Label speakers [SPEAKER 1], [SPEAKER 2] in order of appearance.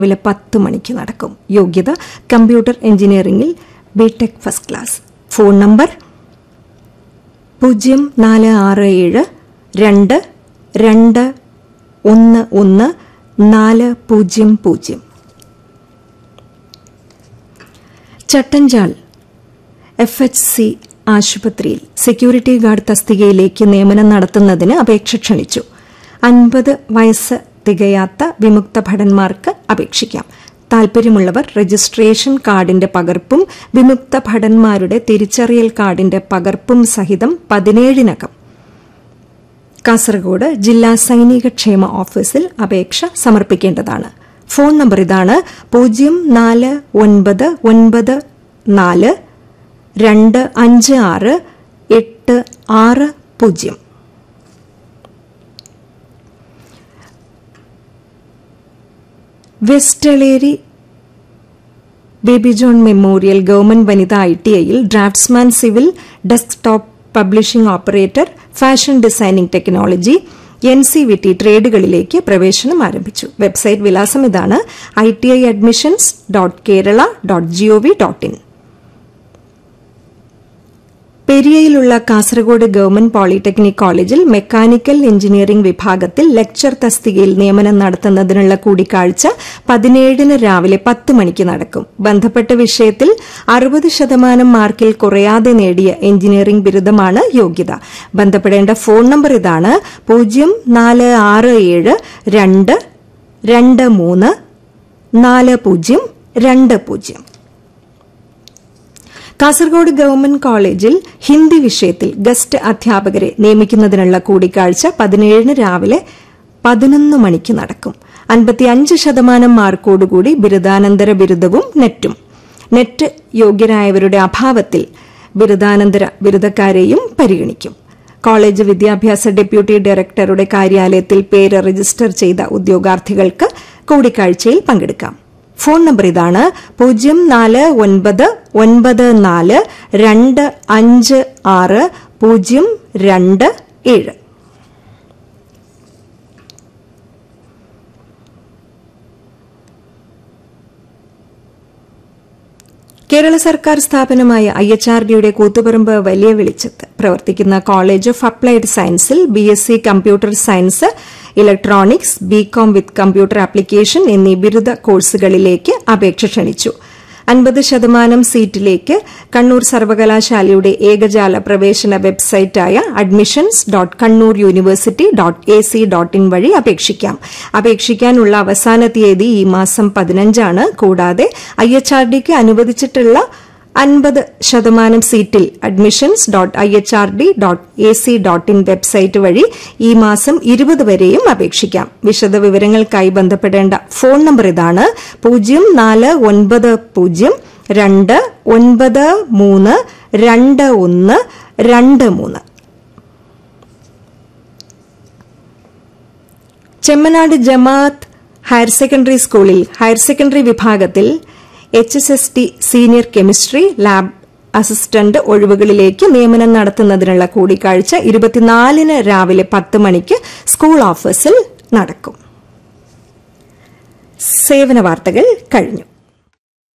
[SPEAKER 1] രാവിലെ പത്ത് മണിക്ക് നടക്കും യോഗ്യത കമ്പ്യൂട്ടർ എഞ്ചിനീയറിംഗിൽ BTech first class phone number പൂജ്യം നാല് ആറ് ഏഴ് രണ്ട് രണ്ട് ഒന്ന് ഒന്ന് നാല് പൂജ്യം പൂജ്യം ചട്ടഞ്ചാൽ എഫ് എച്ച് സി ആശുപത്രിയിൽ സെക്യൂരിറ്റി ഗാർഡ് തസ്തികയിലേക്ക് നിയമനം നടത്തുന്നതിന് അപേക്ഷ ക്ഷണിച്ചു അൻപത് വയസ്സ് തികയാത്ത വിമുക്ത ഭടന്മാർക്ക് അപേക്ഷിക്കാം താൽപര്യമുള്ളവർ രജിസ്ട്രേഷൻ കാർഡിന്റെ പകർപ്പും വിമുക്ത ഭടന്മാരുടെ തിരിച്ചറിയൽ കാർഡിന്റെ പകർപ്പും സഹിതം പതിനേഴിനകം കാസർഗോഡ് ജില്ലാ സൈനിക ക്ഷേമ ഓഫീസിൽ അപേക്ഷ സമർപ്പിക്കേണ്ടതാണ് ഫോൺ നമ്പർ ഇതാണ് പൂജ്യം നാല് ഒൻപത് ഒൻപത് നാല് രണ്ട് അഞ്ച് ആറ് എട്ട് ആറ് പൂജ്യം വെസ്റ്റളേരി ബേബി ജോൺ മെമ്മോറിയൽ ഗവൺമെന്റ് വനിതാ ഐ ടി ഐയിൽ draftsman civil desktop publishing operator fashion designing technology N C V T ട്രേഡുകളിലേക്ക് പ്രവേശനം ആരംഭിച്ചു വെബ്സൈറ്റ് വിലാസം ഇതാണ് I T I admissions dot Kerala dot gov dot in പെരിയയിലുള്ള കാസർഗോഡ് ഗവൺമെന്റ് പോളിടെക്നിക് കോളേജിൽ മെക്കാനിക്കൽ എഞ്ചിനീയറിംഗ് വിഭാഗത്തിൽ ലെക്ചർ തസ്തികയിൽ നിയമനം നടത്തുന്നതിനുള്ള കൂടിക്കാഴ്ച പതിനേഴിന് രാവിലെ പത്ത് മണിക്ക് നടക്കും ബന്ധപ്പെട്ട വിഷയത്തിൽ അറുപത് ശതമാനം മാർക്കിൽ കുറയാതെ നേടിയ എഞ്ചിനീയറിംഗ് ബിരുദമാണ് യോഗ്യത ബന്ധപ്പെടേണ്ട ഫോൺ നമ്പർ ഇതാണ് പൂജ്യം നാല് ആറ് ഏഴ് രണ്ട് രണ്ട് മൂന്ന് നാല് പൂജ്യം രണ്ട് പൂജ്യം കാസർഗോഡ് ഗവൺമെന്റ് കോളേജിൽ ഹിന്ദി വിഷയത്തിൽ ഗസ്റ്റ് അധ്യാപകരെ നിയമിക്കുന്നതിനുള്ള കൂടിക്കാഴ്ച പതിനേഴിന് രാവിലെ പതിനൊന്ന് മണിക്ക് നടക്കും അൻപത്തിയഞ്ച് ശതമാനം മാർക്കോടുകൂടി ബിരുദാനന്തര ബിരുദവും നെറ്റും നെറ്റ് യോഗ്യരായവരുടെ അഭാവത്തിൽ ബിരുദാനന്തര ബിരുദക്കാരെയും പരിഗണിക്കും കോളേജ് വിദ്യാഭ്യാസ ഡെപ്യൂട്ടി ഡയറക്ടറുടെ കാര്യാലയത്തിൽ പേര് രജിസ്റ്റർ ചെയ്ത ഉദ്യോഗാർത്ഥികൾക്ക് കൂടിക്കാഴ്ചയിൽ പങ്കെടുക്കാം ഫോൺ നമ്പർ ഇതാണ് പൂജ്യം നാല് ഒൻപത് ഒൻപത് നാല് രണ്ട് അഞ്ച് ആറ് പൂജ്യം രണ്ട് ഏഴ് കേരള സർക്കാർ സ്ഥാപനമായ ഐ എച്ച് ആർ ഡിയുടെ കൂത്തുപറമ്പ് വലിയ വെളിച്ചത്ത് പ്രവർത്തിക്കുന്ന കോളേജ് ഓഫ് അപ്ലൈഡ് സയൻസിൽ B S C computer science electronics BCom with computer application എന്നീ ബിരുദ കോഴ്സുകളിലേക്ക് അപേക്ഷ ക്ഷണിച്ചു അൻപത് ശതമാനം സീറ്റിലേക്ക് കണ്ണൂർ സർവകലാശാലയുടെ ഏകജാല പ്രവേശന വെബ്സൈറ്റായ admissions dot Kannur university dot A C dot in വഴി അപേക്ഷിക്കാം അപേക്ഷിക്കാനുള്ള അവസാന തീയതി ഈ മാസം പതിനഞ്ചാണ് കൂടാതെ ഐ എച്ച് ആർ ഡിക്ക് അനുവദിച്ചിട്ടുള്ള അൻപത് ശതമാനം സീറ്റിൽ admissions dot I H R D dot A C dot in website വഴി ഈ മാസം ഇരുപത് വരെയും അപേക്ഷിക്കാം വിശദവിവരങ്ങൾക്കായി ബന്ധപ്പെടേണ്ട ഫോൺ നമ്പർ ഇതാണ് പൂജ്യം നാല് ഒൻപത് പൂജ്യം രണ്ട് ഒൻപത് മൂന്ന് രണ്ട് ഒന്ന് രണ്ട് മൂന്ന് ചെമ്മനാട് ജമാഅത്ത് ഹയർ സെക്കൻഡറി സ്കൂളിൽ ഹയർ സെക്കൻഡറി വിഭാഗത്തിൽ H S S T senior chemistry lab assistant ഒഴിവുകളിലേക്ക് നിയമനം നടത്തുന്നതിനുള്ള കൂടിക്കാഴ്ച ഇരുപത്തിനാലിന് രാവിലെ പത്ത് മണിക്ക് സ്കൂൾ ഓഫീസിൽ നടക്കും സേവന വാർത്തകൾ കഴിഞ്ഞു